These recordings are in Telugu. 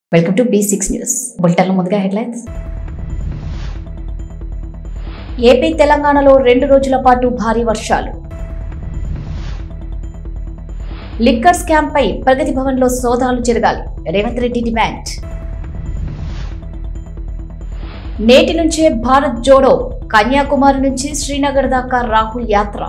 Welcome to B six news బులెటిన్లో ముందుగా హెడ్లైన్స్ ఏపీ తెలంగాణలో రెండు రోజుల పాటు భారీ వర్షాలు లిక్కర్ స్కామ్ పై ప్రగతి భవన్ లో సోదాలు జరగాలి రేవంత్ రెడ్డి డిమాండ్ నేటి నుంచే భారత్ జోడో కన్యాకుమారి నుంచి శ్రీనగర్ దాకా రాహుల్ యాత్ర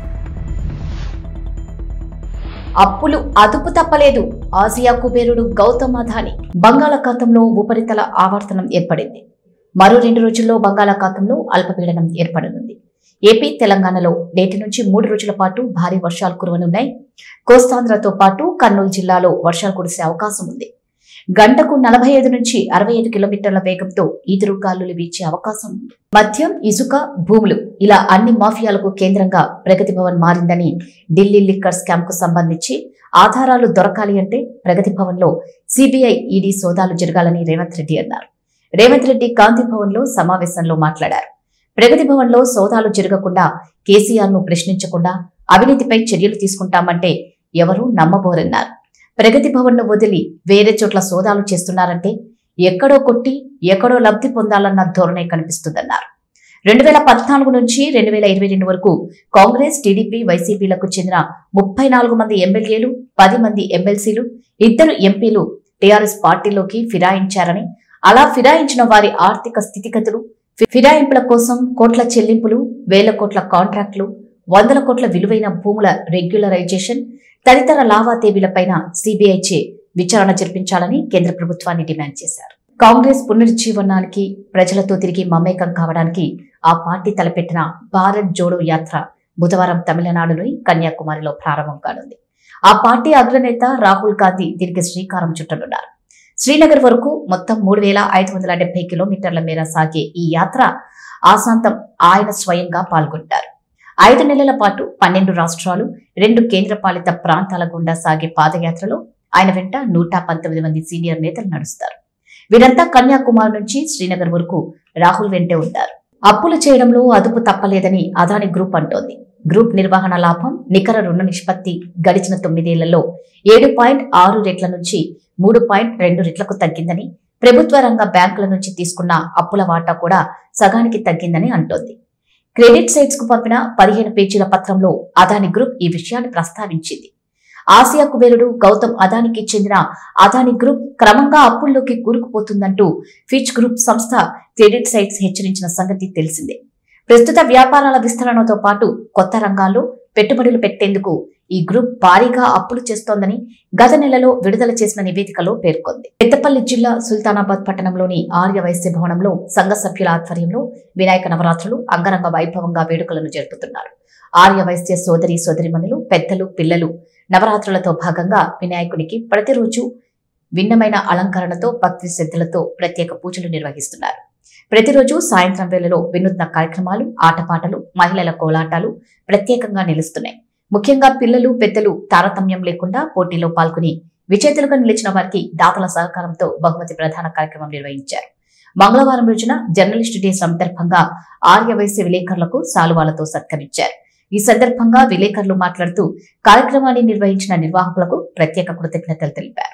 అప్పులు అదుపు తప్పలేదు ఆసియా కుబేరుడు గౌతమ్ అదాని బంగాళాఖాతంలో ఉపరితల ఆవర్తనం ఏర్పడింది మరో రెండు రోజుల్లో బంగాళాఖాతంలో అల్పపీడనం ఏర్పడనుంది ఏపీ తెలంగాణలో నేటి నుంచి మూడు రోజుల పాటు భారీ వర్షాలు కురవనున్నాయి కోస్తాంధ్రతో పాటు కర్నూలు జిల్లాలో వర్షాలు కురిసే అవకాశం ఉంది గంటకు నలభై ఐదు నుంచి అరవై ఐదు కిలోమీటర్ల వేగంతో ఈదురు గాలులు వీచే అవకాశం ఉంది మద్యం ఇసుక భూములు ఇలా అన్ని మాఫియాలకు కేంద్రంగా ప్రగతి భవన్ మారిందని ఢిల్లీ లిక్కర్ స్కామ్ కు సంబంధించి ఆధారాలు దొరకాలి అంటే ప్రగతి భవన్ లో సిబిఐ ఈడీ సోదాలు జరగాలని రేవంత్ రెడ్డి అన్నారు రేవంత్ రెడ్డి గాంధీ భవన్ లో సమావేశంలో మాట్లాడారు ప్రగతి భవన్ లో సోదాలు జరగకుండా కేసీఆర్ ను ప్రశ్నించకుండా అవినీతిపై చర్యలు తీసుకుంటామంటే ఎవరూ నమ్మబోరన్నారు ప్రగతి భవన్ ను వదిలి వేరే చోట్ల సోదాలు చేస్తున్నారంటే ఎక్కడో కొట్టి ఎక్కడో లబ్ధి పొందాలన్న ధోరణే కనిపిస్తుందన్నారు రెండు వేల పద్నాలుగు నుంచి రెండు వేల ఇరవై రెండు వరకు కాంగ్రెస్ టీడీపీ వైసీపీలకు చెందిన ముప్పై నాలుగు మంది ఎమ్మెల్యేలు పది మంది ఎమ్మెల్సీలు ఇద్దరు ఎంపీలు టీఆర్ఎస్ పార్టీలోకి ఫిరాయించారని అలా ఫిరాయించిన వారి ఆర్థిక స్థితిగతులు ఫి- ఫిరాయింపుల కోసం కోట్ల చెల్లింపులు వేల కోట్ల కాంట్రాక్టులు వందల కోట్ల విలువైన భూముల రెగ్యులరైజేషన్ తదితర లావాదేవీలపైన సిబిఐ చే విచారణ జరిపించాలని కేంద్ర ప్రభుత్వాన్ని డిమాండ్ చేశారు కాంగ్రెస్ పునరుజ్జీవనానికి ప్రజలతో తిరిగి మమేకం కావడానికి ఆ పార్టీ తలపెట్టిన భారత్ జోడో యాత్ర బుధవారం తమిళనాడులోని కన్యాకుమారిలో ప్రారంభం కానుంది ఆ పార్టీ అగ్రనేత రాహుల్ గాంధీ దీనికి శ్రీకారం చుట్టనున్నారు శ్రీనగర్ వరకు మొత్తం మూడు వేల ఐదు వందల డెబ్బై కిలోమీటర్ల మేర సాగే ఈ యాత్ర ఆశాంతం ఆయన స్వయంగా పాల్గొంటారు ఐదు నెలల పాటు పన్నెండు రాష్ట్రాలు రెండు కేంద్రపాలిత ప్రాంతాల గుండా సాగే పాదయాత్రలో ఆయన వెంట నూట పంతొమ్మిది మంది సీనియర్ నేతలు నడుస్తారు వీరంతా కన్యాకుమారి నుంచి శ్రీనగర్ వరకు రాహుల్ వెంటే ఉంటారు అప్పులు చేయడంలో అదుపు తప్పలేదని అదాని గ్రూప్ అంటోంది గ్రూప్ నిర్వహణ లాభం నికర రుణ నిష్పత్తి గడిచిన తొమ్మిదేళ్లలో ఏడు పాయింట్ ఆరు రెట్ల నుంచి మూడు పాయింట్ రెండు రెట్లకు తగ్గిందని ప్రభుత్వ రంగ బ్యాంకుల నుంచి తీసుకున్న అప్పుల వాటా కూడా సగానికి తగ్గిందని అంటోంది క్రెడిట్ సైట్స్ కు పంపిన పదిహేను పేజీల పత్రంలో అదాని గ్రూప్ ఈ విషయాన్ని ప్రస్తావించింది ఆసియా కుబేరుడు గౌతమ్ అదానికి చెందిన అదాని గ్రూప్ క్రమంగా అప్పుల్లోకి కూరుకుపోతుందంటూ ఫిచ్ గ్రూప్ సంస్థ క్రెడిట్ సైట్స్ హెచ్చరించిన సంగతి తెలిసిందే ప్రస్తుత వ్యాపారాల విస్తరణతో పాటు కొత్త రంగాల్లో పెట్టుబడులు పెట్టేందుకు ఈ గ్రూప్ భారీగా అప్పులు చేస్తోందని గత నెలలో విడుదల చేసిన నివేదికలో పేర్కొంది పెద్దపల్లి జిల్లా సుల్తానాబాద్ పట్టణంలోని ఆర్య వైశ్య భవనంలో సంఘ సభ్యుల ఆధ్వర్యంలో వినాయక నవరాత్రులు అంగరంగ వైభవంగా వేడుకలను జరుపుతున్నారు ఆర్య వైశ్య సోదరి సోదరిమణులు పెద్దలు పిల్లలు నవరాత్రులతో భాగంగా వినాయకునికి ప్రతిరోజు భిన్నమైన అలంకరణతో భక్తి శ్రద్ధలతో ప్రత్యేక పూజలు నిర్వహిస్తున్నారు ప్రతిరోజు సాయంత్రం వేళలో వినూత్న కార్యక్రమాలు ఆటపాటలు మహిళల కోలాటాలు ప్రత్యేకంగా నిలుస్తున్నాయి ముఖ్యంగా పిల్లలు పెద్దలు తారతమ్యం లేకుండా పోటీలో పాల్గొని విజేతలుగా నిలిచిన వారికి దాతల సహకారంతో బహుమతి ప్రధాన కార్యక్రమం నిర్వహించారు మంగళవారం రోజున జర్నలిస్టు డే సందర్భంగా ఆర్య వైశ్య విలేకరులకు సాలువాలతో సత్కరించారు ఈ సందర్భంగా విలేకరులు మాట్లాడుతూ కార్యక్రమాన్ని నిర్వహించిన నిర్వాహకులకు ప్రత్యేక కృతజ్ఞతలు తెలిపారు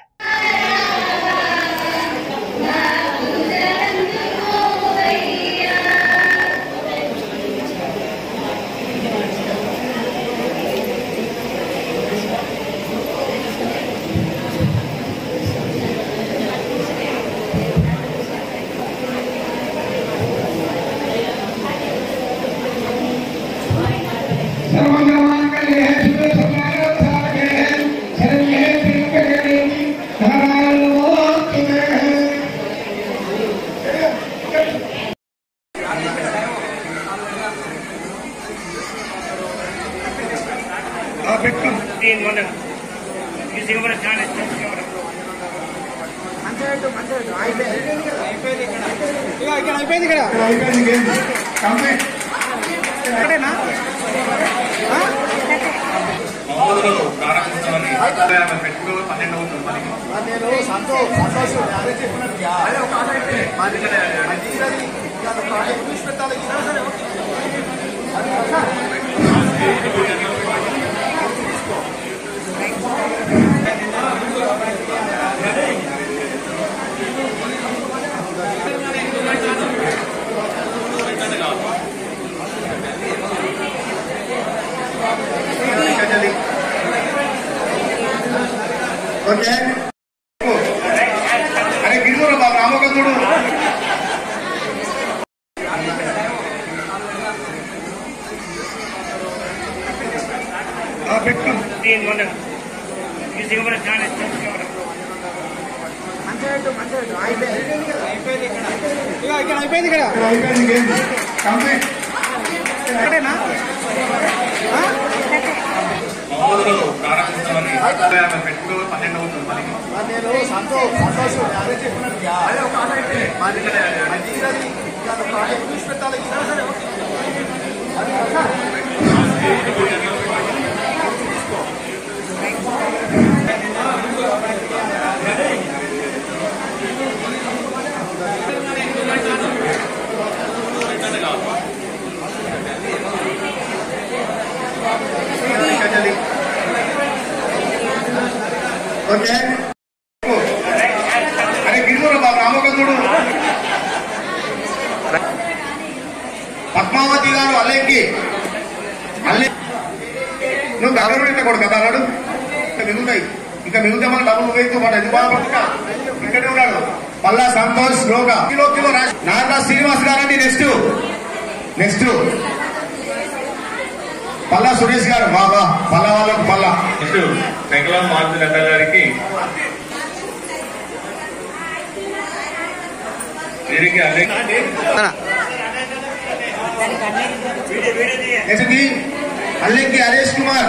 सर्वज्ञमानकले शिवे सर्वार्थाके शरण्ये त्र्यम्बके नारायण नमोस्तुते ఆ పెట్టుకోండి तीन बोले किसी को बोले ध्यान है किसी को बोले అయిపోయింది గేమ్ కంప్లీట్ మహమ్మదులో ప్రారంభించాలని ఆమె పెట్టుకో పన్నెండు అవుతుంది మనకి ఓకే అరే గిరిజన బాబు రామకందుడు పెట్టు तीन बंद किसी को ध्यान कैमरा ఇక్కడ అయిపోయింది ఇక్కడ అయిపోయింది గేమ్ కంప్లీట్ మామూలుగా ప్రారంభిస్తామని ఆమె పెట్టు పన్నెండు అవుతుంది మనకి ఓకే అరే గిరిజన బాబు రామకందుడు పద్మావతి గారు అల్లెక్కి అల్లె నువ్వు దగ్గర పెట్టకూడదు కదా అన్నాడు ఇంకా మిగులుతాయి ఇంకా మిగిలితే మన డబ్బులు ఉపయోగిస్తూ మన ఎందుకు బాధపడుతున్నా ఇక్కడే ఉన్నాడు పల్లా సంతోష్ లోగా కిలో కిలో రాజ్ నారా శ్రీనివాస్ గారండి నెక్స్ట్ నెక్స్ట్ పల్లా సురేష్ గారు బాబా పల్లా వాళ్ళకు పల్లా నెక్స్ట్ వెంకలం మారుతి నడ్డా గారికి వీరికి అల్లె నెక్స్ట్ బి అల్లెక్కి హరీష్ కుమార్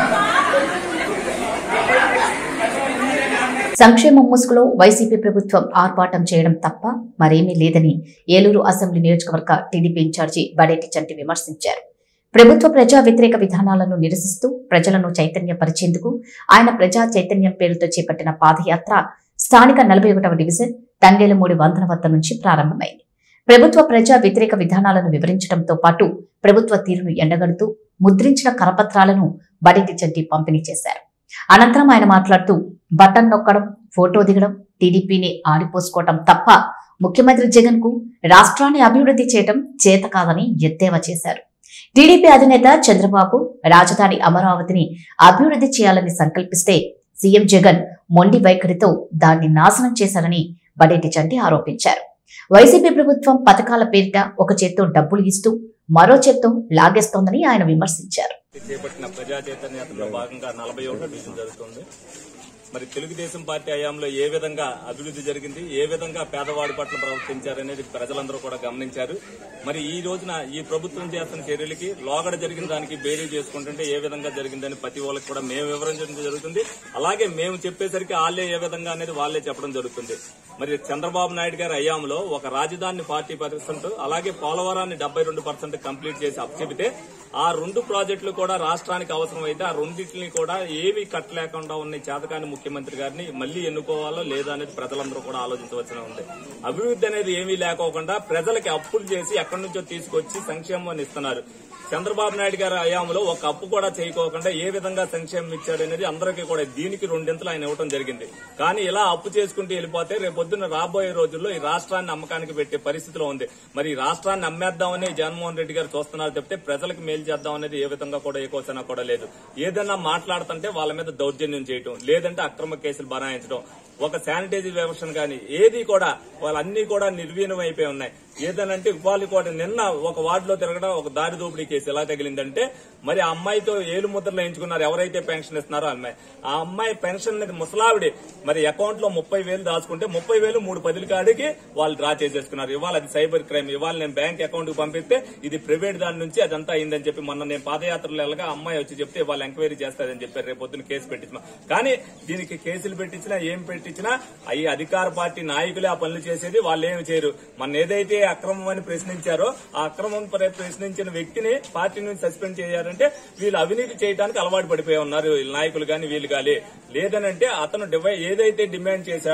సంక్షేమం ముసుగులో వైసీపీ ప్రభుత్వం ఆర్భాటం చేయడం తప్ప మరేమీ లేదని ఏలూరు అసెంబ్లీ నియోజకవర్గ టీడీపీ ఇన్ఛార్జి బడేటి చంటి విమర్శించారు ప్రభుత్వ ప్రజా వ్యతిరేక విధానాలను నిరసిస్తూ ప్రజలను చైతన్యపరిచేందుకు ఆయన ప్రజా చైతన్యం పేరుతో చేపట్టిన పాదయాత్ర స్థానిక నలభై ఒకటవ డివిజన్ తంగేలమూడి వంతెన వద్ద నుంచి ప్రారంభమైంది ప్రభుత్వ ప్రజా వ్యతిరేక విధానాలను వివరించడంతో పాటు ప్రభుత్వ తీరును ఎండగడుతూ ముద్రించిన కరపత్రాలను బడేటి చంటి పంపిణీ చేశారు అనంతరం ఆయన మాట్లాడుతూ బటన్ నొక్కడం ఫోటో దిగడం టీడీపీని ఆడిపోసుకోవటం తప్ప ముఖ్యమంత్రి జగన్ కు రాష్ట్రాన్ని అభివృద్ధి చేయడం చేత కాదని ఎద్దేవా చేశారు టీడీపీ అధినేత చంద్రబాబు రాజధాని అమరావతిని అభివృద్ధి చేయాలని సంకల్పిస్తే సీఎం జగన్ మొండి వైఖరితో దాన్ని నాశనం చేశారని బడేటి చంటి ఆరోపించారు వైసీపీ ప్రభుత్వం పథకాల పేరిట ఒక చేత్తో డబ్బులు ఇస్తూ మరో చేత్తో లాగేస్తోందని ఆయన విమర్శించారు చేపట్టిన ప్రజా చైతన్యతలో భాగంగా నలభై ఒకటో డివిజన్ జరుగుతుంది మరి తెలుగుదేశం పార్టీ హయాంలో ఏ విధంగా అభివృద్ధి జరిగింది ఏ విధంగా పేదవాడి పట్ల ప్రవర్తించారనేది ప్రజలందరూ కూడా గమనించారు మరి ఈ రోజున ఈ ప్రభుత్వం చేస్తున్న చర్యలకి లోగడ జరిగిన దానికి బేరీ చేసుకుంటుంటే ఏ విధంగా జరిగిందని ప్రతి వాళ్ళకి కూడా మేము వివరించడం జరుగుతుంది అలాగే మేము చెప్పేసరికి వాళ్ళే ఏ విధంగా అనేది వాళ్ళే చెప్పడం జరుగుతుంది మరి చంద్రబాబు నాయుడు గారి హయాంలో ఒక రాజధాని ఫార్టీ పర్సెంట్ అలాగే పోలవరాన్ని డెబ్బై రెండు పర్సెంట్ కంప్లీట్ చేసి అప్పచెబితే ఆ రెండు ప్రాజెక్టులు కూడా రాష్ట్రానికి అవసరమైతే ఆ రెండింటిని కూడా ఏవి కట్టలేకుండా ఉన్న ఈ చేతకాని ముఖ్యమంత్రి గారిని మళ్లీ ఎన్నుకోవాలో లేదా అనేది ప్రజలందరూ కూడా ఆలోచించవలసిన ఉంది అభివృద్ధి అనేది ఏమీ లేకోకుండా ప్రజలకి అప్పులు చేసి ఎక్కడి నుంచో తీసుకొచ్చి సంక్షేమాన్ని ఇస్తున్నారు చంద్రబాబు నాయుడు గారి హయాంలో ఒక అప్పు కూడా చేయకోకుండా ఏ విధంగా సంక్షేమం ఇచ్చాడు అనేది అందరికీ కూడా దీనికి రెండింతలు ఆయన ఇవ్వడం జరిగింది కానీ ఇలా అప్పు చేసుకుంటూ వెళ్ళిపోతే రేపొద్దున రాబోయే రోజుల్లో ఈ రాష్ట్రాన్ని అమ్మకానికి పెట్టే పరిస్థితిలో ఉంది మరి ఈ రాష్ట్రాన్ని అమ్మేద్దామని జగన్మోహన్ రెడ్డి గారు చూస్తున్నారు చెప్తే ప్రజలకు మేలు చేద్దాం అనేది ఏ విధంగా కూడా ఏ కోసనా కూడా లేదు ఏదన్నా మాట్లాడుతుంటే వాళ్ళ మీద దౌర్జన్యం చేయటం లేదంటే అక్రమ కేసులు బనాయించడం ఒక శానిటైజర్ వ్యవస్థను కానీ ఏది కూడా వాళ్ళన్నీ కూడా నిర్వీణం అయిపోయి ఉన్నాయి ఏదనంటే ఇవాళ కూడా నిన్న ఒక వార్డులో తిరగడం ఒక దారి దోపిడీ కేసు ఎలా తగిలిందంటే మరి ఆ అమ్మాయితో ఏలు ముద్రలు వేయించుకున్నారు ఎవరైతే పెన్షన్ ఇస్తున్నారో ఆ అమ్మాయి ఆ అమ్మాయి పెన్షన్ అనేది ముసలావిడి మరి అకౌంట్ లో ముప్పై వేలు దాచుకుంటే ముప్పై వేలు మూడు పదుల కాడికి వాళ్ళు డ్రా చేసేసుకున్నారు ఇవాళ అది సైబర్ క్రైమ్ ఇవాళ నేను బ్యాంక్ అకౌంట్ కి పంపిస్తే ఇది ప్రైవేట్ దాని నుంచి అదంతా అయిందని చెప్పి మొన్న నేను పాదయాత్రలో వెళ్ళగా అమ్మాయి వచ్చి చెప్తే వాళ్ళు ఎంక్వైరీ చేస్తారని చెప్పారు రేపు పొద్దున కేసు పెట్టించిన కానీ దీనికి కేసులు పెట్టించినా ఏం పెట్టించినా అవి అధికార పార్టీ నాయకులే ఆ పనులు చేసేది వాళ్ళు ఏమి చేయరు మన ఏదైతే అక్రమం అని ప్రశ్నించారో ఆ అక్రమం ప్ర- ప్రశ్నించిన వ్యక్తిని పార్టీ నుంచి సస్పెండ్ చేయాలంటే వీళ్ళు అవినీతి చేయడానికి అలవాటు పడిపోయి ఉన్నారు వీళ్ళ నాయకులు గాని వీళ్ళు గాని లేదనంటే అతను డివై ఏదైతే డిమాండ్ చేశాడో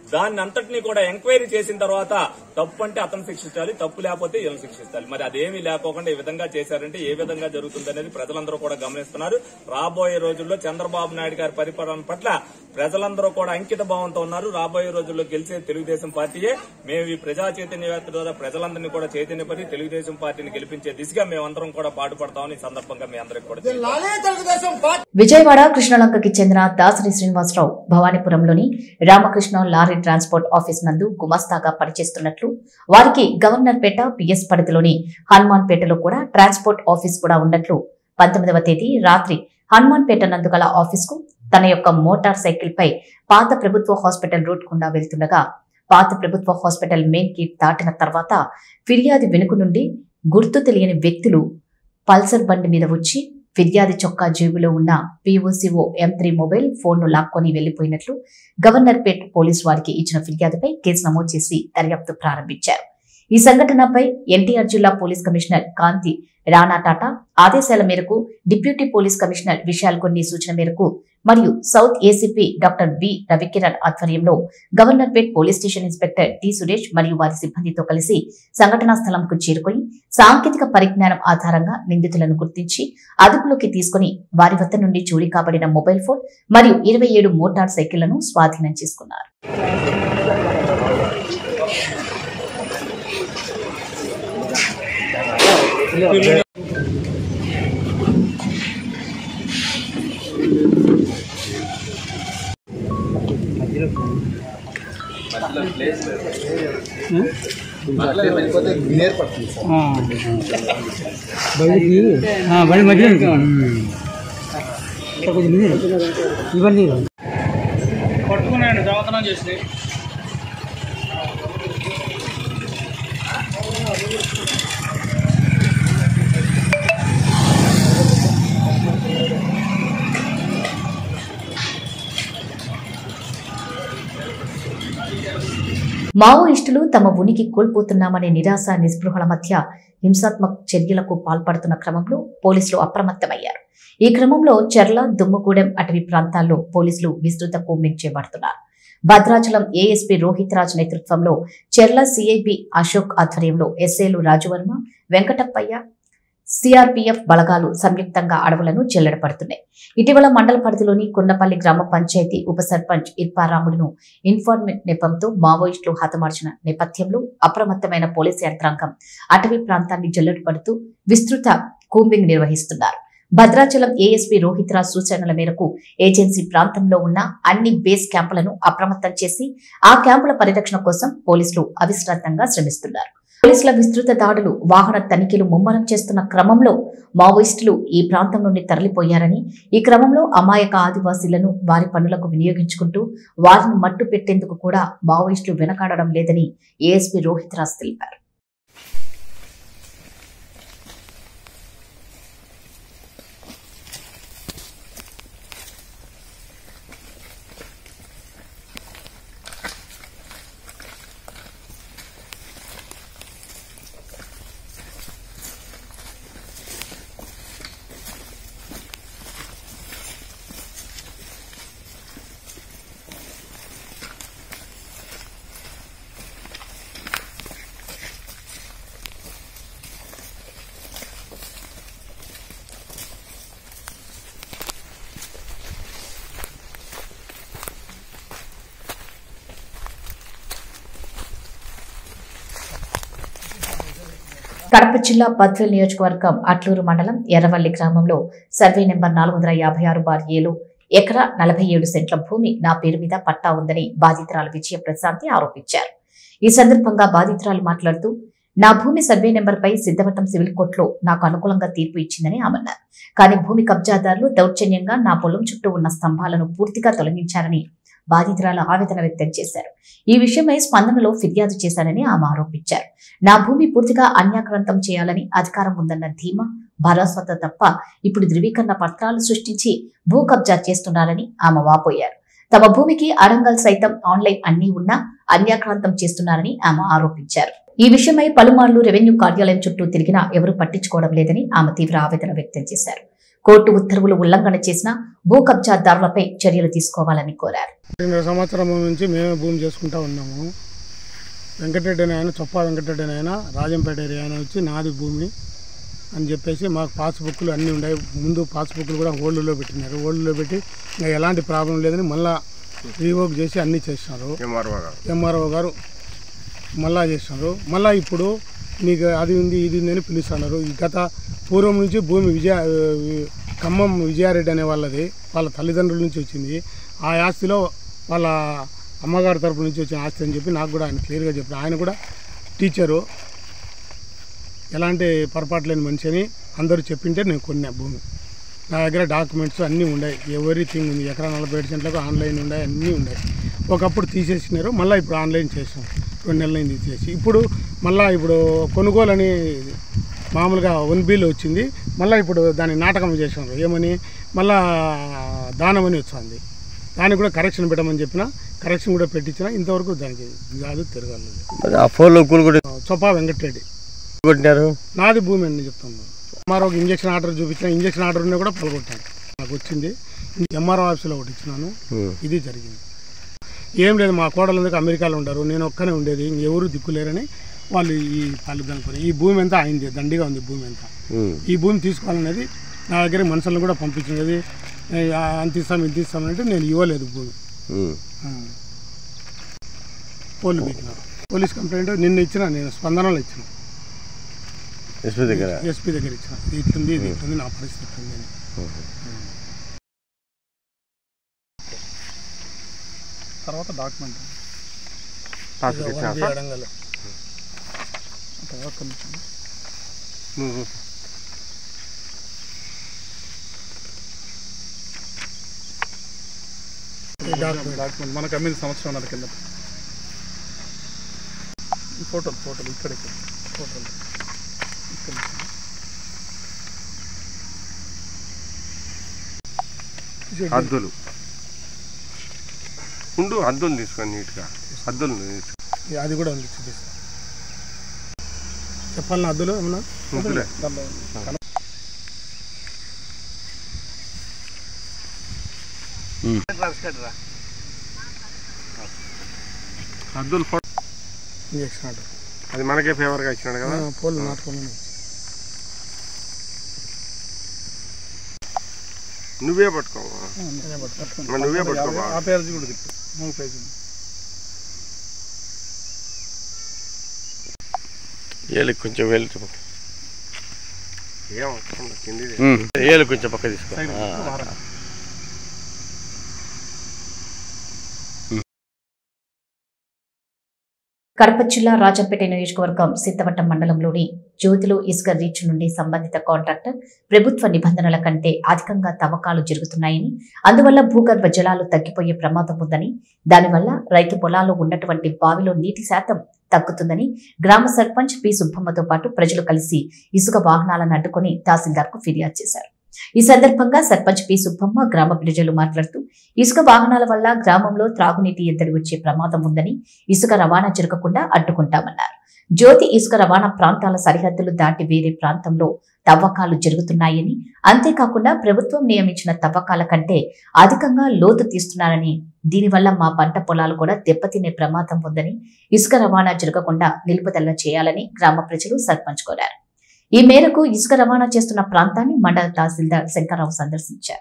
దాన్ని అంతటినీ కూడా ఎంక్వైరీ చేసిన తర్వాత తప్పు అంటే అతను శిక్షించాలి తప్పు లేకపోతే వీళ్ళని శిక్షించాలి మరి అదేమీ లేకోకుండా ఈ విధంగా చేశారంటే ఏ విధంగా జరుగుతుంది అనేది ప్రజలందరూ కూడా గమనిస్తున్నారు రాబోయే రోజుల్లో చంద్రబాబు నాయుడు గారి పరిపాలన పట్ల ప్రజలందరూ కూడా అంకిత భావంతో ఉన్నారు రాబోయే రోజుల్లో గెలిచే తెలుగుదేశం పార్టీయే మేము ఈ ప్రజా చైతన్య యాత్ర ద్వారా ప్రజలందరినీ కూడా చైతన్యపరి తెలుగుదేశం పార్టీని గెలిపించే దిశగా మేమందరం కూడా పాటుపడతామని ఈ సందర్భంగా మీ అందరికి కూడా తెలియజేస్తున్నాం. విజయవాడ కృష్ణలంకకి చెందిన దాసరి శ్రీనివాసరావు భవానీపురంలోని రామకృష్ణ లారీ ట్రాన్స్పోర్ట్ ఆఫీస్ నందు గుమస్తాగా పనిచేస్తున్నట్లు వారికి గవర్నర్పేట పిఎస్ పరిధిలోని హనుమాన్పేటలో కూడా ట్రాన్స్పోర్ట్ ఆఫీస్ కూడా ఉన్నట్లు పంతొమ్మిదవ తేదీ రాత్రి హనుమాన్పేట నందు గల ఆఫీస్కు తన యొక్క మోటార్ సైకిల్ పై పాత ప్రభుత్వ హాస్పిటల్ రూట్ గుండా వెళ్తుండగా పాత ప్రభుత్వ హాస్పిటల్ మెయిన్ గేట్ దాటిన తర్వాత ఫిర్యాదు వెనుక నుండి గుర్తు తెలియని వ్యక్తులు పల్సర్ బండి మీద వచ్చి ఫిర్యాదు చొక్కా జేబులో ఉన్న పీఓసీఓ ఎం త్రీ మొబైల్ ఫోన్ను లాక్కొని వెళ్లిపోయినట్లు గవర్నర్పేట్ పోలీసు వారికి ఇచ్చిన ఫిర్యాదుపై కేసు నమోదు చేసి దర్యాప్తు ప్రారంభించారు ఈ సంఘటనపై ఎన్టీఆర్ జిల్లా పోలీస్ కమిషనర్ కాంతి రాణా టాటా ఆదేశాల మేరకు డిప్యూటీ పోలీస్ కమిషనర్ విశాల్ కొన్ని సూచన మేరకు మరియు south ACP doctor B Ravikiran ఆధ్వర్యంలో గవర్నర్పేట్ police station inspector T Suresh మరియు వారి సిబ్బందితో కలిసి సంఘటనా స్థలంకు చేరుకొని సాంకేతిక పరిజ్ఞానం ఆధారంగా నిందితులను గుర్తించి అదుపులోకి తీసుకుని వారి వద్ద నుండి చోరీ కాబడిన మొబైల్ ఫోన్ మరియు ఇరవై ఏడు మోటార్ సైకిళ్లను స్వాధీనం చేసుకున్నారు బండికి ఆ, బండి మధ్యలో ఉంది. ఇక్కడ కొంచెం ఇది. ఇవన్నీ పట్టుకున్నాడు దొంగతనం చేసి మావోయిస్టులు తమ ఉనికి కోల్పోతున్నామనే నిరాశ నిస్పృహల మధ్య హింసాత్మక చర్యలకు పాల్పడుతున్న క్రమంలో పోలీసులు అప్రమత్తమయ్యారు ఈ క్రమంలో చెర్ల దుమ్మగూడెం అటవీ ప్రాంతాల్లో పోలీసులు విస్తృత కూంబింగ్ చేపడుతున్నారు భద్రాచలం ఏఎస్పీ రోహిత్ రాజ్ నేతృత్వంలో చెర్ల సిఐబి అశోక్ ఆధ్వర్యంలో ఎస్ఏలు రాజవర్మ వెంకటప్పయ్య సిఆర్పీఎఫ్ బలగాలు సంయుక్తంగా అడవులను చెల్లడపడుతున్నాయి ఇటీవల మండల పరిధిలోని కున్నపల్లి గ్రామ పంచాయతీ ఉప సర్పంచ్ ఇర్పారాముడును ఇన్ఫార్మేట్ నెపంతో మావోయిస్టులు హతమార్చిన నేపథ్యంలో అప్రమత్తమైన పోలీసు యంత్రాంగం అటవీ ప్రాంతాన్ని జల్లెడ పడుతూ విస్తృత కూంబింగ్ నిర్వహిస్తున్నారు భద్రాచలం ఏఎస్పీ రోహిత్ రాజ్ సూచనల మేరకు ఏజెన్సీ ప్రాంతంలో ఉన్న అన్ని బేస్ క్యాంపులను అప్రమత్తం చేసి ఆ క్యాంపుల పరిరక్షణ కోసం పోలీసులు అవిశ్రాంతంగా శ్రమిస్తున్నారు పోలీసుల విస్తృత దాడులు వాహన తనిఖీలు ముమ్మరం చేస్తున్న క్రమంలో మావోయిస్టులు ఈ ప్రాంతం నుండి తరలిపోయారని ఈ క్రమంలో అమాయక ఆదివాసీలను వారి పనులకు వినియోగించుకుంటూ వారిని మట్టు పెట్టేందుకు కూడా మావోయిస్టులు వెనకాడడం లేదని ఏఎస్పీ రోహిత్ రాజ్ తెలిపారు కడప జిల్లా బద్వేల్ నియోజకవర్గం అట్లూరు మండలం ఎర్రవల్లి గ్రామంలో సర్వే నెంబర్ నాలుగు వందల యాభై ఆరు బార్ ఏలో ఎకరా నలభై ఏడు సెంట్ల భూమి నా పేరు మీద పట్టా ఉందని బాధితురాలు విజయ ప్రశాంతి ఆరోపించారు ఈ సందర్భంగా బాధితురాలు మాట్లాడుతూ నా భూమి సర్వే నెంబర్పై సిద్ధవటం సివిల్ కోర్టులో నాకు అనుకూలంగా తీర్పు ఇచ్చిందని ఆమన్నారు కానీ భూమి కబ్జాదారులు దౌర్జన్యంగా నా పొలం చుట్టూ ఉన్న స్తంభాలను పూర్తిగా తొలగించారని బాధితురాలు ఆవేదన వ్యక్తం చేశారు ఈ విషయమై స్పందనలో ఫిర్యాదు చేశానని ఆమె ఆరోపించారు నా భూమి పూర్తిగా అన్యాక్రాంతం చేయాలని అధికారం ఉందన్న ధీమా భరోసాతో తప్ప ఇప్పుడు ధృవీకరణ పత్రాలు సృష్టించి భూ కబ్జా చేస్తున్నారని ఆమె వాపోయారు తమ భూమికి అడంగల్ సైతం ఆన్లైన్ అన్ని ఉన్నా అన్యాక్రాంతం చేస్తున్నారని ఆమె ఆరోపించారు ఈ విషయమై పలుమార్లు రెవెన్యూ కార్యాలయం చుట్టూ తిరిగినా ఎవరూ పట్టించుకోవడం లేదని ఆమె తీవ్ర ఆవేదన వ్యక్తం చేశారు కోర్టు ఉత్తర్వులు ఉల్లంఘన చేసిన భూ కబ్జాదారులపై చర్యలు తీసుకోవాలని కోరారు రెండు సంవత్సరం నుంచి మేమే భూమి చేసుకుంటా ఉన్నాము వెంకటరెడ్డి అని ఆయన చొప్పా వెంకటరెడ్డి అని ఆయన రాజంపేట ఏరియా ఆయన వచ్చి నాది భూమి అని చెప్పేసి మాకు పాస్బుక్లు అన్నీ ఉన్నాయి ముందు పాస్బుక్లు కూడా హోల్డ్లో పెట్టినారు హోల్డ్లో పెట్టి ఇంకా ఎలాంటి ప్రాబ్లం లేదని మళ్ళా రీవోక్ చేసి అన్నీ చేసినారు ఎంఆర్ఓ గారు మళ్ళా చేసినారు మళ్ళా ఇప్పుడు మీకు అది ఉంది ఇది ఉంది అని పిలుస్తున్నారు ఈ గత పూర్వం నుంచి భూమి విజయ ఖమ్మం విజయారెడ్డి అనే వాళ్ళది వాళ్ళ తల్లిదండ్రుల నుంచి వచ్చింది ఆ ఆస్తిలో వాళ్ళ అమ్మగారి తరపు నుంచి వచ్చిన ఆస్తి అని చెప్పి నాకు కూడా ఆయన క్లియర్గా చెప్పారు ఆయన కూడా టీచరు ఎలాంటి పొరపాటు లేని మనిషి అని అందరూ చెప్పింటే నేను కొన్నా భూమి నా దగ్గర డాక్యుమెంట్స్ అన్నీ ఉన్నాయి ఎవ్రీథింగ్ ఉంది ఎకరా నలభై ఏడు సెంట్లకు ఆన్లైన్ ఉన్నాయి అన్నీ ఉన్నాయి ఒకప్పుడు తీసేసినారు మళ్ళీ ఇప్పుడు ఆన్లైన్ చేసాం రెండు నెలలు అయింది తీసేసి ఇప్పుడు మళ్ళీ ఇప్పుడు కొనుగోలు అని మామూలుగా వన్ బిల్ వచ్చింది మళ్ళీ ఇప్పుడు దాన్ని నాటకం చేసినారు ఏమని మళ్ళా దానం అని వచ్చింది దానికి కూడా కరెక్షన్ పెట్టమని చెప్పిన కరెక్షన్ కూడా పెట్టించిన ఇంతవరకు దానికి కాదు తిరగలేదు మరి ఆ ఫోన్లో కూలు కూడా చొప్పా వెంకటరెడ్డి కొట్టినారు నాది భూమి అని చెప్తాను ఎంఆర్ఓ ఒక ఇంజక్షన్ ఆర్డర్ చూపించిన ఇంజక్షన్ ఆర్డర్ ఉన్నా కూడా పలగొట్టాను నాకు వచ్చింది ఎంఆర్ఓ ఆఫీస్లో ఒకటి ఇచ్చినాను ఇది జరిగింది ఏం లేదు మా కోడలందరికీ అమెరికాలో ఉండరు నేను ఒక్కనే ఉండేది ఎవరు దిక్కులేరని వాళ్ళు ఈ పళ్ళు కనుక్కొని ఈ భూమి అంతా అయింది దండిగా ఉంది భూమి అంతా ఈ భూమి తీసుకోవాలనేది నా దగ్గర మనుషులను కూడా పంపించినది ఏ, అంత ఇస్తాం ఇంత ఇస్తామంటే నేను ఇవ్వలేదు భూమి ఆ. పోలీసు పెట్టినారు పోలీస్ కంప్లైంట్ నిన్న ఇచ్చిన నేను స్పందనలో ఇచ్చిన ఎస్పీ దగ్గర ఎస్పీ దగ్గర ఇచ్చిన ఇది ఇట్లుంది ఇది ఇట్లుంది నా పరిస్థితి ఇట్లుంది అని తర్వాత డాక్యుమెంట్ అడంగల్ ఒక్క నిమిషం. ఈ డాక్యుమెంట్ డాక్యుమెంట్ మనకు అమ్మింది సంవత్సరం ఉన్నది కింద ఈ ఫోటోలు ఫోటోలు ఇక్కడ ఇక్కడ ఫోటోలు ఇక్కడ హద్దులు ఉండు హద్దులు తీసుకొని నీట్గా హద్దులు ఇది- అది కూడా ఉంది చూపిస్తా చెప్పాలన్నా అద్దులు ఏమన్నా ఉందిలే. దాంట్లో ఉంది. హద్దులు ఫోటో ఇంజక్షన్ ఆర్డర్ అది మనకే ఫేవర్గా ఇచ్చినాడు కదా పోలు నాటుకోమని నువ్వే పట్టుకోవా మరి నువ్వే పట్టుకోవా ఆ పేరు కూడా తిప్పు మూడు పేజీ ఏళ్ళు కొంచెం వేలు ఏం కింది ఏళ్ళు కొంచెం పక్క తీసుకో ఆ. కడప జిల్లా రాజంపేట నియోజకవర్గం సిద్ధవట్టం మండలంలోని జ్యోతిలో ఇసుక రీచ్ నుండి సంబంధిత కాంట్రాక్టర్ ప్రభుత్వ నిబంధనల కంటే అధికంగా తవ్వకాలు జరుగుతున్నాయని అందువల్ల భూగర్భ జలాలు తగ్గిపోయే ప్రమాదం ఉందని దానివల్ల రైతు పొలాల్లో ఉన్నటువంటి బావిలో నీటి శాతం తగ్గుతుందని గ్రామ సర్పంచ్ పి సుబ్బమ్మతో పాటు ప్రజలు కలిసి ఇసుక వాహనాలను అడ్డుకొని తహసీల్దార్కు ఫిర్యాదు చేశారు ఈ సందర్భంగా సర్పంచ్ పి సుబ్బమ్మ గ్రామ ప్రజలు మాట్లాడుతూ ఇసుక వాహనాల వల్ల గ్రామంలో త్రాగునీటి ఎద్దడి వచ్చే ప్రమాదం ఉందని ఇసుక రవాణా జరగకుండా అడ్డుకుంటామన్నారు జ్యోతి ఇసుక రవాణా ప్రాంతాల సరిహద్దులు దాటి వేరే ప్రాంతంలో తవ్వకాలు జరుగుతున్నాయని అంతేకాకుండా ప్రభుత్వం నియమించిన తవ్వకాల కంటే అధికంగా లోతు తీస్తున్నారని దీనివల్ల మా పంట పొలాలు కూడా దెబ్బతినే ప్రమాదం ఉందని ఇసుక రవాణా జరగకుండా నిలుపుదల చేయాలని గ్రామ ప్రజలు సర్పంచ్ కోరారు ఈ మేరకు ఇసుక రవాణా చేస్తున్న ప్రాంతాన్ని మండల తహసీల్దార్ శంకర్రావు సందర్శించారు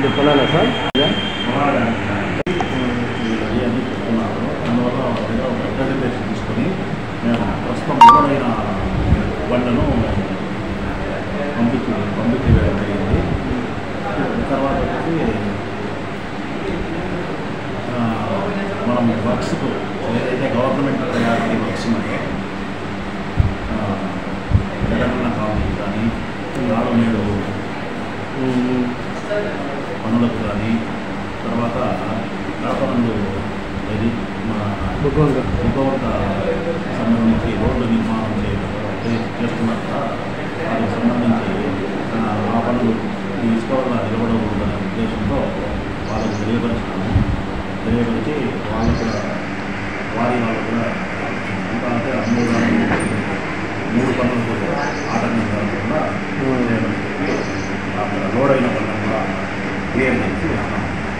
ఏంటి పొలాలా సార్ ఇవన్నీ చెప్తున్నారు అందువల్ల వాళ్ళ దగ్గర ఒక రిప్రజెంటేషన్ తీసుకొని మేము ప్రస్తుతం విలువైన బండ్లను పంపించి పంపించి వేయడం జరిగింది తర్వాత వచ్చేసి ఆ, మనం వర్క్స్కు ఏదైతే గవర్నమెంట్ ప్రయారిటీ వర్క్స్ ఉన్నాయో ఆ, తెలంగాణ కాలనీ కానీ నాడు నేడు పనులకు కానీ తర్వాత వ్యాపారంలో ఇది మన బుగ్గవంక. బుగ్గవంక సంబంధించి రోడ్డు నిర్మాణం చే- చే- చేస్తున్నారు కదా దానికి సంబంధించి ఆ, ఆ పనులు ఈ ఇసుక వల్ల నిలబడకూడదనే ఉద్దేశంతో వాళ్ళకు తెలియపరిచినాము తెలియపరిచి వాళ్ళు కూడా వారి వాళ్ళు కూడా ఇంకా అంటే మూడు మూడు పనులకు ఆటంకం జరగకుండా చేయమని చెప్పి అక్కడ లోడ్ అయిన పనులను కూడా క్లియర్ చేసి వేస్తాము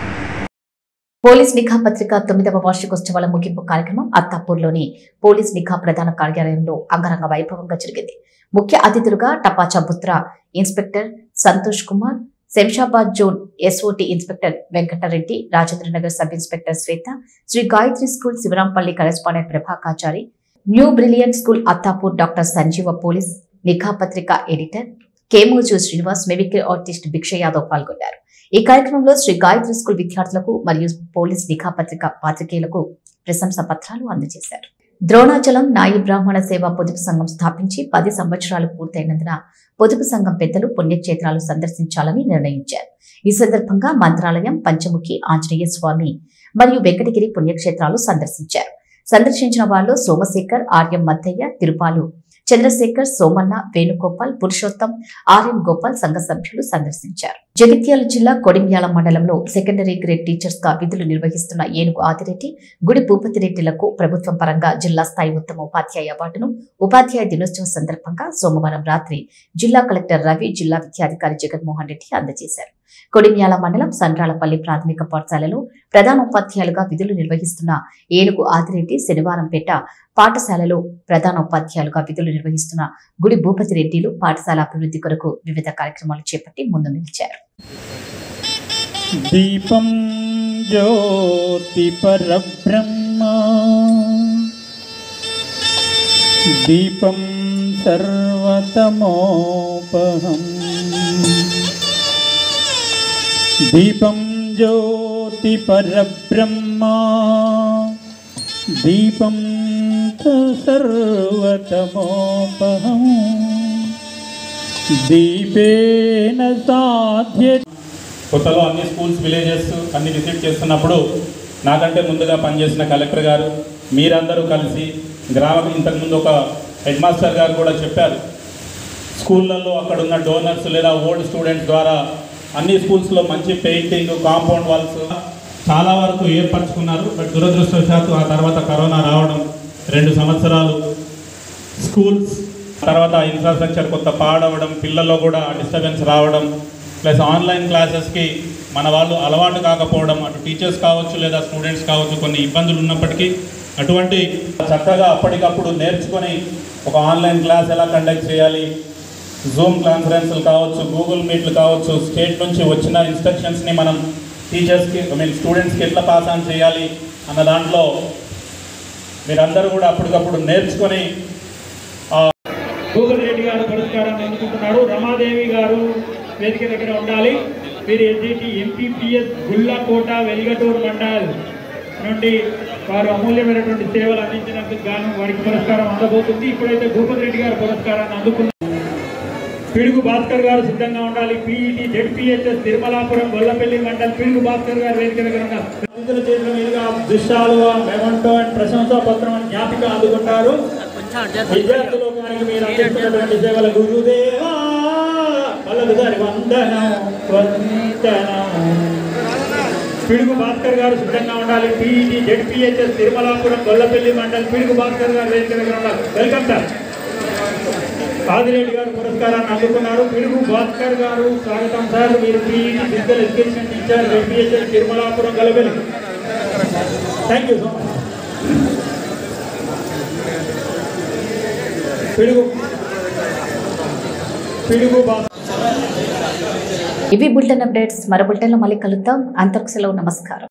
పోలీస్ నిఘా పత్రిక తొమ్మిదవ వార్షికోత్సవాల ముగింపు కార్యక్రమం అత్తాపూర్లోని పోలీస్ నిఘా ప్రధాన కార్యాలయంలో అంగరంగ వైభవంగా జరిగింది ముఖ్య అతిథులుగా టపాచా బుత్రా inspector Santosh Kumar Shamshabad zone SOT inspector Venkatareddy Rajendranagar sub inspector Swetha Sri Gayatri school Shivarampalli correspondent Prabhakachari new brilliant school Attapur doctor Sanjeeva police నిఘా పత్రిక editor Kemoju Srinivas mimicry artist Bhiksha Yadav పాల్గొన్నారు ఈ కార్యక్రమంలో శ్రీ గాయత్రి స్కూల్ విద్యార్థులకు మరియు పోలీస్ నిఘా పత్రిక పాత్రికేయులకు ప్రశంసా పత్రాలు అందజేశారు ద్రోణాచలం నాయి బ్రాహ్మణ సేవా పొదుపు సంఘం స్థాపించి పది సంవత్సరాలు పూర్తయినందున పొదుపు సంఘం పెద్దలు పుణ్యక్షేత్రాలు సందర్శించాలని నిర్ణయించారు ఈ సందర్భంగా మంత్రాలయం పంచముఖి ఆంజనేయ స్వామి మరియు వెంకటగిరి పుణ్యక్షేత్రాలు సందర్శించారు సందర్శించిన వారిలో సోమశేఖర్ ఆర్యం మద్దయ్య తిరుపాలు చంద్రశేఖర్ సోమన్న వేణుగోపాల్ పురుషోత్తం ఆర్ఎం గోపాల్ సంఘ సభ్యులు సందర్శించారు జగిత్యాల జిల్లా కొడిమ్యాల మండలంలో సెకండరీ గ్రేడ్ టీచర్స్ గా విధులు నిర్వహిస్తున్న ఏనుగు ఆదిరెడ్డి గుడి భూపతిరెడ్డిలకు ప్రభుత్వం పరంగా జిల్లా స్థాయి ఉత్తమ ఉపాధ్యాయ అవార్డును ఉపాధ్యాయ దినోత్సవం సందర్భంగా సోమవారం రాత్రి జిల్లా కలెక్టర్ రవి జిల్లా విద్యాధికారి జగన్మోహన్ రెడ్డి అందజేశారు కొడిమ్యాల మండలం సండ్రాలపల్లి ప్రాథమిక పాఠశాలలో ప్రధాన ఉపాధ్యాయులుగా విధులు నిర్వహిస్తున్న ఏనుగు ఆదిరెడ్డి శనివారం పేట పాఠశాలలో ప్రధాన ఉపాధ్యాయులుగా విధులు నిర్వహిస్తున్న గుడి భూపతి రెడ్డిలు పాఠశాల అభివృద్ధి కొరకు వివిధ కార్యక్రమాలు చేపట్టి ముందు నిలిచారు దీపం జ్యోతి పరబ్రహ్మ దీపం సర్వతమోపహం దీపం జ్యోతి పరబ్రహ్మ దీపం సర్వతమోపహం దీపేన సాధ్య కొత్తలో అన్ని స్కూల్స్ విలేజెస్ అన్ని విజిట్ చేస్తున్నప్పుడు నాకంటే ముందుగా పనిచేసిన కలెక్టర్ గారు మీరందరూ కలిసి గ్రామం ఇంతకుముందు ఒక హెడ్ మాస్టర్ గారు కూడా చెప్పారు స్కూళ్ళల్లో అక్కడ ఉన్న డోనర్స్ లేదా ఓల్డ్ స్టూడెంట్స్ ద్వారా అన్ని స్కూల్స్లో మంచి పెయింటింగ్ కాంపౌండ్ వాల్స్ చాలా వరకు ఏర్పరచుకున్నారు బట్ దురదృష్టవశాత్తు ఆ తర్వాత కరోనా రావడం రెండు సంవత్సరాలు స్కూల్స్ తర్వాత ఇన్ఫ్రాస్ట్రక్చర్ కొత్త పాడవడం పిల్లల్లో కూడా డిస్టర్బెన్స్ రావడం ప్లస్ ఆన్లైన్ క్లాసెస్కి మన వాళ్ళు అలవాటు కాకపోవడం అటు టీచర్స్ కావచ్చు లేదా స్టూడెంట్స్ కావచ్చు కొన్ని ఇబ్బందులు ఉన్నప్పటికీ అటువంటి చక్కగా అప్పటికప్పుడు నేర్చుకొని ఒక ఆన్లైన్ క్లాస్ ఎలా కండక్ట్ చేయాలి జూమ్ కాన్ఫరెన్స్లు కావచ్చు గూగుల్ మీట్లు కావచ్చు స్టేట్ నుంచి వచ్చిన ఇన్స్ట్రక్షన్స్ని మనం టీచర్స్కి ఐ మీన్ స్టూడెంట్స్కి ఎట్లా పాస్ ఆన్ చేయాలి అన్న దాంట్లో మీరందరూ కూడా అప్పటికప్పుడు నేర్చుకొని గూగుల్ రెడ్డి గారు పురస్కారాన్ని అందుకుంటున్నాడు రమాదేవి గారు వేదిక దగ్గర ఉండాలి వీరు ఎస్జిటి ఎంపీపీఎస్ గుళ్ళకోట వెలిగటూరు మండల్ నుండి వారు అమూల్యమైనటువంటి సేవలు అందించినందుకు గాను వారికి పురస్కారం అందబోతుంది ఇప్పుడైతే భూపతి రెడ్డి గారు పురస్కారాన్ని అందుకున్నారు పిడుగు భాస్కర్ గారు సిద్ధంగా ఉండాలి పీఈటీ జెడ్పీహెచ్ఎస్ తిరుమలాపురం గొల్లపల్లి మండల్ పిడుగు భాస్కర్ గారు వేదిక దగ్గర ఉన్నారు నిధుల చేతుల మీదుగా దృశ్యాలు మెమంటో అండ్ ప్రశంసా పత్రం అని జ్ఞాపిక అందుకుంటారు విద్యార్థి లోకానికి మీరు అందిస్తున్నటువంటి సేవల గురుదేవా వాళ్ళకు దారి వందనం వందనం పిడుగు భాస్కర్ గారు సిద్ధంగా ఉండాలి పీఈటీ జెడ్పీహెచ్ఎస్ తిరుమలాపురం గొల్లపల్లి మండల్ పిడుగు భాస్కర్ గారు వేదిక దగ్గర ఉండాలి వెల్కమ్ సార్ ఆదిరెడ్డి గారు పురస్కారాన్ని అందుకున్నారు పిడుగు భాస్కర్ గారు స్వాగతం సార్ మీరు PET physical education teacher ZPHS Tirumalapuram Gollapalli thank you so much Pidugu Pidugu Bhaskar ఇవి బులెటిన్ అప్డేట్స్ మరో బులెటిన్లో మళ్ళీ కలుద్దాం అంతకు సెలవు నమస్కారం